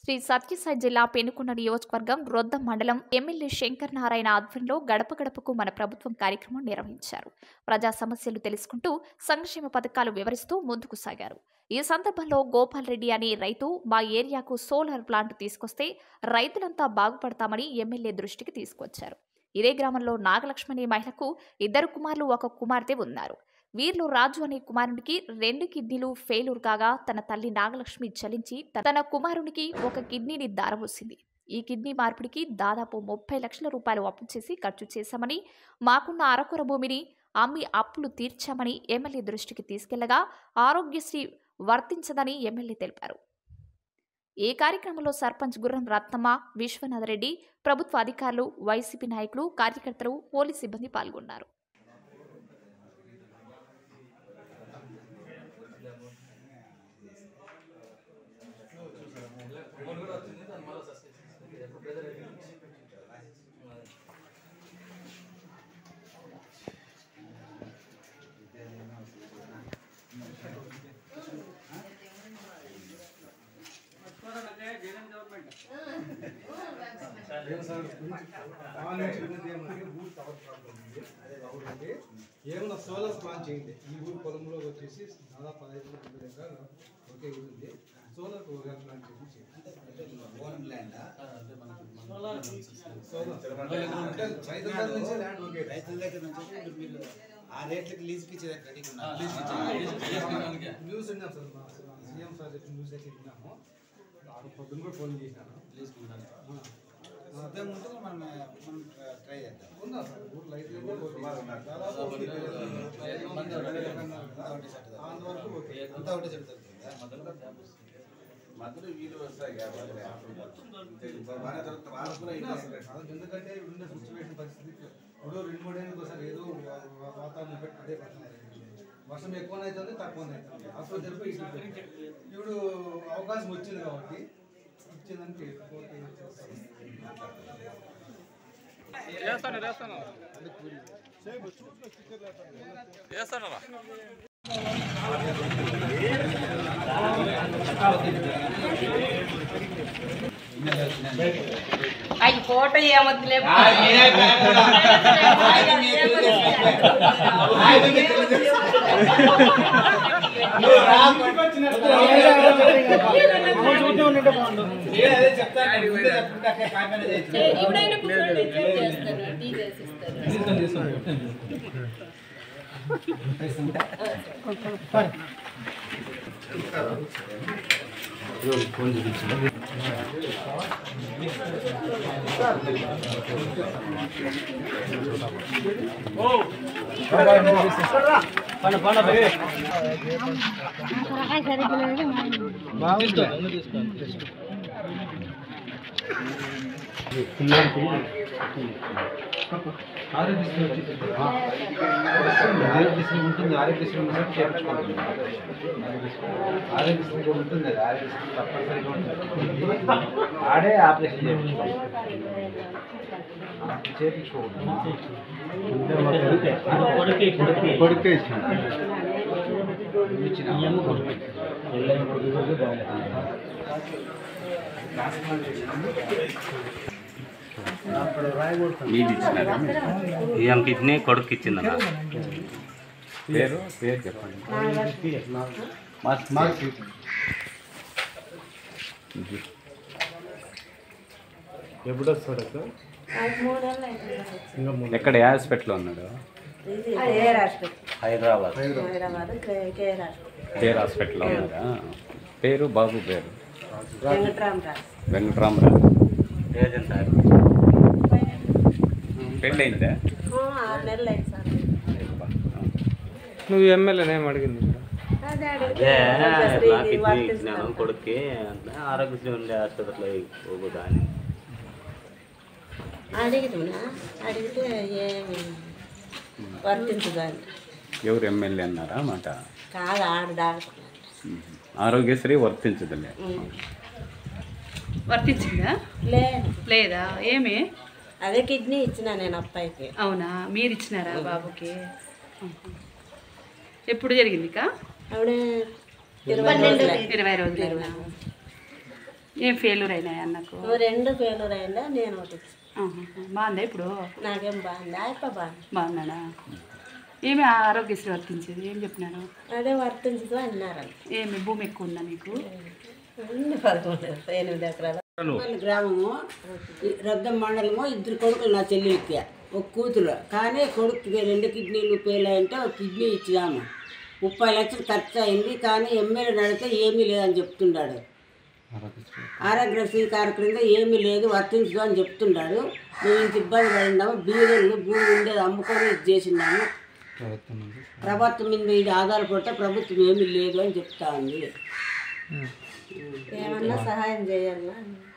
శ్రీ సత్యసాయి జిల్లా పెనుకొండ నియోజకవర్గం రొద్దం మండలం ఎమ్మెల్యే శంకర్ నారాయణ ఆధ్వర్యంలో గడప గడపకు మన ప్రభుత్వం కార్యక్రమం నిర్వహించారు ప్రజా సమస్యలు తెలుసుకుంటూ సంక్షేమ పథకాలు వివరిస్తూ ముందుకు సాగారు ఈ సందర్భంలో గోపాల్ రెడ్డి అనే రైతు మా ఏరియాకు సోలార్ ప్లాంట్ తీసుకొస్తే రైతులంతా బాగుపడతామని ఎమ్మెల్యే దృష్టికి తీసుకొచ్చారు ఇదే గ్రామంలో నాగలక్ష్మణి మహిళకు ఇద్దరు కుమారులు ఒక కుమార్తె ఉన్నారు వీరిలో రాజు అనే కుమారునికి రెండు కిడ్నీలు ఫెయిల్యూర్ కాగా తన తల్లి నాగలక్ష్మి చలించి తన కుమారునికి ఒక కిడ్నీని దారవోసింది ఈ కిడ్నీ మార్పిడికి దాదాపు ముప్పై లక్షల రూపాయలు అప్పు చేసి ఖర్చు చేశామని మాకున్న అరకొర భూమిని అమ్మి అప్పులు తీర్చామని ఎమ్మెల్యే దృష్టికి తీసుకెళ్లగా ఆరోగ్యశ్రీ వర్తించదని ఎమ్మెల్యే తెలిపారు ఈ కార్యక్రమంలో సర్పంచ్ గుర్రం రత్నమ్మ విశ్వనాథరెడ్డి ప్రభుత్వ అధికారులు వైసీపీ నాయకులు కార్యకర్తలు పోలీస్ సిబ్బంది పాల్గొన్నారు ఏమన్నా సోలార్ ప్లాన్ చేయండి ఈ ఊరు పొలంలో వచ్చేసి దాదాపు పదహైదు వందల ఎకరాలు ఒకే ఊరు ఉంది సోలార్ ప్రోగ్రామ్ ప్లాన్ చేసి చేయండి. సోలార్ అంటే రైతుల దగ్గర నుంచి ల్యాండ్ ఒకే రైతుల దగ్గర నుంచి ఇప్పుడు మీరు ఆ రేట్లకి లీజ్కి ఇచ్చే రెడీగా ఉన్నారు న్యూస్ విన్నాం సార్ మా సీఎం సార్ చెప్పిన న్యూస్ అయితే విన్నాము ఆ పొద్దున కూడా ఫోన్ చేశాను లీజ్కి ఉన్నారు ఆ. సిద్ధంగా ఉంటే మనం మనం ట్రై చేద్దాం ఉందా సార్ ఊర్లో రైతులు దాదాపు ఒకటి అంతవరకు ఓకే అంతా ఒకటే చెప్తారు మధ్యలో వీలు వస్తాయి కాబట్టి బాగా దొరుకుతాయి వాళ్ళకు కూడా ఉన్నా ఇంట్రెస్ట్ సార్. అది ఎందుకంటే ఇప్పుడున్న సిచ్యువేషన్ పరిస్థితి ఇప్పుడు రెండు మూడు ఏళ్ళకి ఒకసారి ఏదో వా- వా- వాతావరణం పెట్టి అదే పడుతుంది వర్షం ఎక్కువ అవుతుంది తక్కువ అవుతుంది అప్పుడు జరిపి ఇప్పుడు అవకాశం వచ్చింది కాబట్టి ఇచ్చేదానికి ఓకే చేస్తాం. అయ్యి ఫోటో ఏమొద్దులే ఇప్పుడైనా కూర్చోండి చేస్తాను టీ చేసిస్తాను ఆరోగ్యశ్రీ ఉంటుంది ఆరోగ్యశ్రీ ఉన్నట్టు చేయించుకుంటుంది ఆరోగ్యశ్రీ కూడా ఉంటుంది అది ఆరోగ్యశ్రీ తప్పనిసరిగా ఉంటుంది ఆడే ఆపరేషన్ చేయించుకోవాలి చేయించుకోకూడదు కొడుకే ఇచ్చిన మీది ఇచ్చినారా ఈయన కిడ్నీ కొడుకు ఇచ్చిందన్న పేరు పేరు చెప్పండి ఎప్పుడు వస్తాడు ఎక్కడ ఏ హాస్పిటల్లో ఉన్నాడు హైదరాబాద్ పేరు హాస్పిటల్లో ఉన్నారా పేరు బాబు పేరు వెంకటరామరావు ఏజ్ ఎంత పెళ్ళయిందా నువ్వు ఎమ్మెల్యేనే ఏం అడిగింది అదే నా కిడ్నీ ఇచ్చినాను కొడుక్కి అంటే ఆరోగ్యశ్రీ ఉండే హాస్పిటల్లో పోకూడదా అని అడిగితున్నా అడిగితే ఏమి వర్తించదని ఎవరు ఎమ్మెల్యే అన్నారా మాట కాదు ఆడ డాక్టర్ ఆరోగ్యశ్రీ వర్తించదులే వర్తించిందా లేదు లేదా ఏమి అదే కిడ్నీ ఇచ్చిన నేను అబ్బాయికి అవునా మీరు ఇచ్చినారా బాబుకి ఆహా. ఎప్పుడు జరిగింది కా ఆవిడ ఇరవై రోజులే ఇరవై రోజులు ఏం ఫెయిల్యూర్ అయినాయి అన్నకు రెండు ఫెయిల్యూర్ అయిందా నేను ఒకటి ఇచ్చిన. ఆహా. బాగుందా ఇప్పుడు నాకేం బాగుంది అయిపో బాగుంది బాగున్నాడా ఏమి ఆరోగ్యశ్రీ వర్తించేది ఏం చెప్పినాను అదే వర్తించదు అన్నారంట ఏమి భూమి ఎక్కువ ఉందా నీకు అన్ని పదకొండు ఎనిమిది ఎకరాలు పల్లి గ్రామము ఈ రద్దం మండలము ఇద్దరు కొడుకులు నా చెల్లెలకి ఒక కూతురు కానీ కొడుకుకి రెండు కిడ్నీలు ఫెయిల్ అయింటే ఒక కిడ్నీ ఇచ్చినాము ముప్పై లక్షలు ఖర్చు అయింది కానీ ఎమ్మెల్యే నడితే ఏమీ లేదని చెప్తున్నాడు ఆరోగ్యశ్రీ కార్యక్రమంగా ఏమీ లేదు వర్తించదు అని చెప్తున్నాడు మేము ఇంత ఇబ్బంది పడినాము బీదలు భూమి ఉండేది అమ్ముకొని ఇది చేసినాము ప్రభుత్వం మీద ఇది ఆధారపడితే ప్రభుత్వం ఏమీ లేదు అని చెప్తా ఉంది ఏమన్నా సహాయం చేయాలా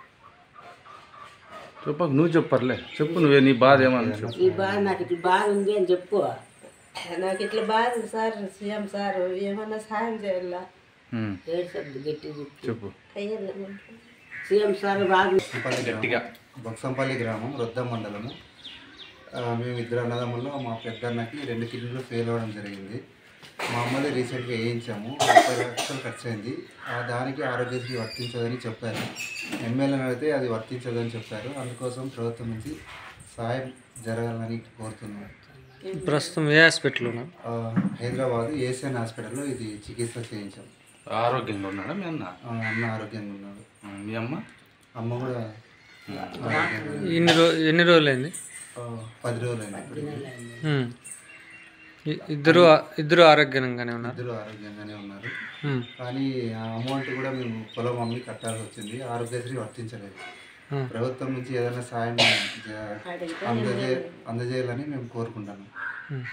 చెప్పకు నువ్వు చెప్పర్లే చెప్పు నువ్వే నీ బాధ ఏమని చెప్పు ఈ బాధ నాకు ఇట్లా బాధ ఉంది అని చెప్పు నాకు ఇట్లా బాధ ఉంది సార్ సీఎం సార్ ఏమన్నా సహాయం చేయాలా ఉమ్, ఏడు శబ్ద గట్టి చెప్పు అయ్యాలి సీఎం సార్ బాగా గట్టిగా బొక్సంపల్లి గ్రామం రొద్ద మండలము ఆ, మేము ఇద్దరు అన్నదమ్ముల్లో మా పెద్దన్నకి రెండు కిడ్నీలు ఫెయిల్ అవ్వడం జరిగింది మా అమ్మది రీసెంట్గా వేయించాము ముప్పై లక్షలు ఖర్చు అయింది ఆ దానికి ఆరోగ్యశ్రీ వర్తించదని చెప్పారు ఎమ్మెల్యే అడిగితే అది వర్తించదని చెప్పారు అందుకోసం ప్రభుత్వం నుంచి సాయం జరగాలని కోరుతున్నాం ప్రస్తుతం ఏ హాస్పిటల్ ఉన్నా ఆ, హైదరాబాద్ ఏసియన్ హాస్పిటల్లో ఇది చికిత్స చేయించాం ఆరోగ్యంగా ఉన్నాడా మీ అన్న ఆ, అన్న ఆరోగ్యంగా ఉన్నాడు ఉమ్, మీ అమ్మ అమ్మ కూడా ఆరోగ్యంగా ఉంది. ఎన్ని రో ఎన్ని రోజులైంది ఆ, పది రోజులైంది ఇప్పటికి ఉమ్. ఇ- ఇద్దరు ఇద్దరు ఆరోగ్యంగానే ఉన్నారు ఇద్దరు ఆరోగ్యంగానే ఉన్నారు ఉమ్. కానీ ఆ అమౌంట్ కూడా మేము పొలం అమ్మి కట్టాల్సి వచ్చింది ఆరోగ్యశ్రీ వర్తించలేదు Hmm. ప్రభుత్వం నుంచి ఏదైనా సాయం జ- అందజే అందజేయాలని మేము కోరుకుంటాము ఉమ్.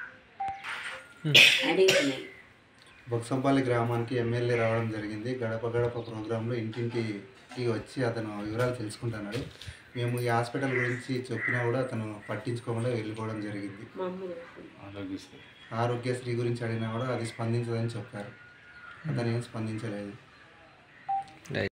అడిగినాయి బొక్సంపల్లి గ్రామానికి ఎమ్మెల్యే రావడం జరిగింది గడప గడప ప్రోగ్రాంలో ఇంటింటికి వచ్చి అతను వివరాలు తెలుసుకుంటున్నాడు మేము ఈ హాస్పిటల్ గురించి చెప్పినా కూడా అతను పట్టించుకోకుండా వెళ్ళిపోవడం జరిగింది మమ్మల్ని ఆరోగ్యశ్రీ ఆరోగ్యశ్రీ గురించి అడిగినా కూడా అది స్పందించదని చెప్పారు అతను ఏం స్పందించలేదు